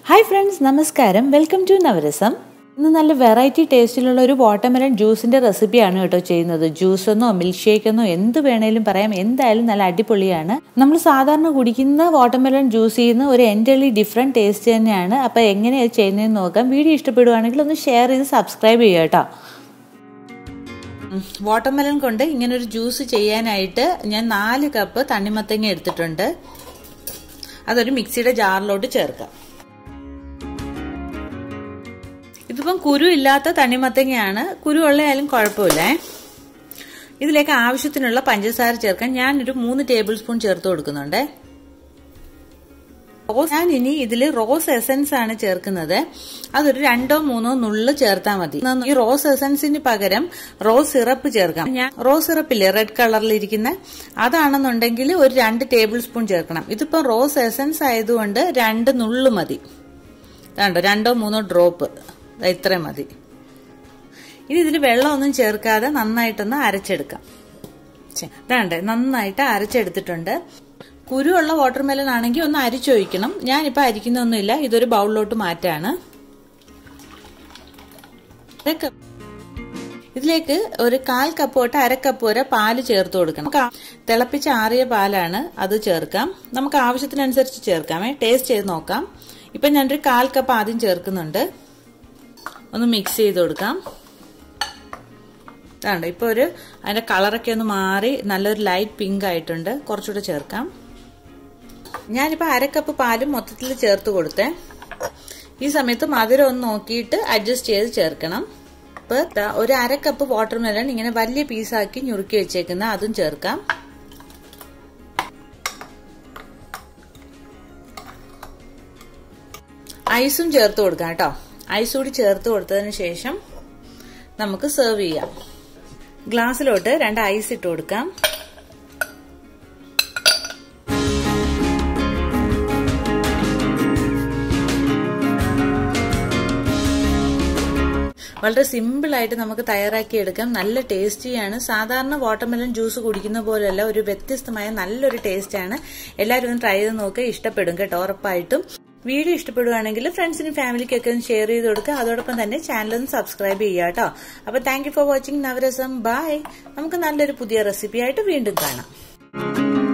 hi friends നമസ്കാരം welcome to Navarasam ഇന്ന് നല്ല വെറൈറ്റി ടേസ്റ്റിലുള്ള ഒരു വാട്ടർമെലൺ ജ്യൂസിൻ്റെ റെസിപ്പിയാണ് കേട്ടോ ചെയ്യുന്നത് ജ്യൂസെന്നോ മിൽക്ക് ഷേക്കെന്നോ എന്ത് വേണേലും പറയാം എന്തായാലും നല്ല അടിപൊളിയാണ് നമ്മൾ സാധാരണ കുടിക്കുന്ന വാട്ടർമെലൺ ജ്യൂസ് ചെയ്യുന്ന ഒരു എൻ്റർലി ഡിഫറെൻറ്റ് ടേസ്റ്റ് തന്നെയാണ് അപ്പോൾ എങ്ങനെയാണ് ചെയ്യുന്നതെന്ന് നോക്കാം വീഡിയോ ഇഷ്ടപ്പെടുവാണെങ്കിൽ ഒന്ന് ഷെയർ ചെയ്ത് സബ്സ്ക്രൈബ് ചെയ്യുക കേട്ടോ വാട്ടർമെലൺ കൊണ്ട് ഇങ്ങനെ ഒരു ജ്യൂസ് ചെയ്യാനായിട്ട് ഞാൻ നാല് കപ്പ് തണ്ണിമത്തങ്ങ എടുത്തിട്ടുണ്ട് അതൊരു മിക്സിയുടെ ജാറിലോട്ട് ചേർക്കാം ഇതിപ്പം കുരു ഇല്ലാത്ത തണ്ണിമത്തങ്ങയാണ് കുരു ഉള്ളയാലും കുഴപ്പമില്ലേ ഇതിലേക്ക് ആവശ്യത്തിനുള്ള പഞ്ചസാര ചേർക്കാൻ ഞാനൊരു മൂന്ന് ടേബിൾ സ്പൂൺ ചേർത്ത് കൊടുക്കുന്നുണ്ട് റോസ് ഞാൻ ഇനി ഇതിൽ റോസ് എസൻസ് ആണ് ചേർക്കുന്നത് അതൊരു രണ്ടോ മൂന്നോ നുള്ളു ചേർത്താൽ മതി ഈ റോസ് എസൻസിന് പകരം റോസ് സിറപ്പ് ചേർക്കാം ഞാൻ റോസ് സിറപ്പില്ലേ റെഡ് കളറിൽ ഇരിക്കുന്ന അതാണെന്നുണ്ടെങ്കിൽ ഒരു രണ്ട് ടേബിൾ സ്പൂൺ ചേർക്കണം ഇതിപ്പോ റോസ് എസൻസ് ആയതുകൊണ്ട് രണ്ട് നുള്ളു മതി കണ്ടോ രണ്ടോ മൂന്നോ ഡ്രോപ്പ് ഇത്രയും മതി ഇനി ഇതിൽ വെള്ളമൊന്നും ചേർക്കാതെ നന്നായിട്ടൊന്ന് അരച്ചെടുക്കാം വേണ്ടേ നന്നായിട്ട് അരച്ചെടുത്തിട്ടുണ്ട് കുരുവുള്ള വാട്ടർമെലൺ ആണെങ്കിൽ ഒന്ന് അരിച്ചൊഴിക്കണം ഞാനിപ്പോൾ അരിക്കുന്നൊന്നുമില്ല ഇതൊരു ബൗളിലോട്ട് മാറ്റാണ് ഇതിലേക്ക് ഒരു കാൽ കപ്പ് തൊട്ട് അര കപ്പ് വരെ പാല് ചേർത്ത് കൊടുക്കണം തിളപ്പിച്ച് ആറിയ പാലാണ് അത് ചേർക്കാം നമുക്ക് ആവശ്യത്തിനനുസരിച്ച് ചേർക്കാമേ ടേസ്റ്റ് ചെയ്ത് നോക്കാം ഇപ്പം ഞാനൊരു കാൽ കപ്പ് ആദ്യം ചേർക്കുന്നുണ്ട് ഒന്ന് മിക്സ് ചെയ്ത് കൊടുക്കാം ഇതാണ്ട് ഇപ്പോൾ ഒരു അതിൻ്റെ കളറൊക്കെ ഒന്ന് മാറി നല്ലൊരു ലൈറ്റ് പിങ്ക് ആയിട്ടുണ്ട് കുറച്ചുകൂടെ ചേർക്കാം ഞാനിപ്പോൾ അരക്കപ്പ് പാലും മൊത്തത്തിൽ ചേർത്ത് കൊടുത്തേ ഈ സമയത്ത് മധുരം ഒന്ന് നോക്കിയിട്ട് അഡ്ജസ്റ്റ് ചെയ്ത് ചേർക്കണം ഇപ്പോൾ ഒരു അരക്കപ്പ് വാട്ടർ മെലൺ ഇങ്ങനെ വലിയ പീസാക്കി ഞുറുക്കി വെച്ചേക്കുന്ന അതും ചേർക്കാം ഐസും ചേർത്ത് കൊടുക്കാം കേട്ടോ ഐസ് കൂടി ചേർത്ത് കൊടുത്തതിന് ശേഷം നമുക്ക് സെർവ് ചെയ്യാം ഗ്ലാസ്സിലോട്ട് രണ്ട് ഐസ് ഇട്ട് കൊടുക്കാം വളരെ സിമ്പിൾ ആയിട്ട് നമുക്ക് തയ്യാറാക്കി എടുക്കാം നല്ല ടേസ്റ്റിയാണ് സാധാരണ വാട്ടർമെലൺ ജ്യൂസ് കുടിക്കുന്ന പോലെയല്ല ഒരു വ്യത്യസ്തമായ നല്ലൊരു ടേസ്റ്റാണ് എല്ലാവരും ഒന്ന് ട്രൈ ചെയ്ത് നോക്കുക ഇഷ്ടപ്പെടും കേട്ടോ ഉറപ്പായിട്ടും വീഡിയോ ഇഷ്ടപ്പെടുവാണെങ്കിൽ ഫ്രണ്ട്സിനും ഫാമിലിക്കൊക്കെ ഒന്ന് ഷെയർ ചെയ്ത് കൊടുക്കുക അതോടൊപ്പം തന്നെ ചാനൽ ഒന്ന് സബ്സ്ക്രൈബ് ചെയ്യുക കേട്ടോ അപ്പോൾ thank for watching Navarasam bye നമുക്ക് നല്ലൊരു പുതിയ റെസിപ്പി ആയിട്ട് വീണ്ടും കാണാം